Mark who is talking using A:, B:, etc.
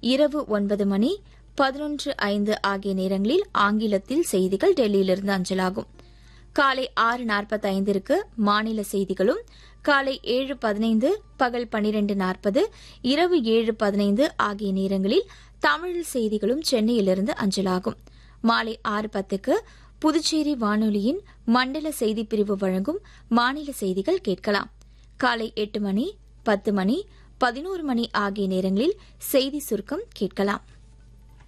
A: இரவு ஒன்பது மணி பதினொன்று ஐந்து ஆகிய நேரங்களில் ஆங்கிலத்தில் செய்திகள் டெல்லியிலிருந்து அஞ்சலாகும் காலை ஆறு நாற்பத்தைந்திற்கு மாநில செய்திகளும் காலை ஏழு பதினைந்து பகல் பனிரெண்டு நாற்பது இரவு ஏழு பதினைந்து ஆகிய நேரங்களில் தமிழ் செய்திகளும் சென்னையிலிருந்து அஞ்சலாகும் மாலை ஆறு பத்துக்கு புதுச்சேரி வானொலியின் மண்டல செய்திப் பிரிவு வழங்கும் மாநில செய்திகள் கேட்கலாம் காலை எட்டு மணி பத்து மணி பதினோரு மணி ஆகிய நேரங்களில் செய்தி சுருக்கம் கேட்கலாம்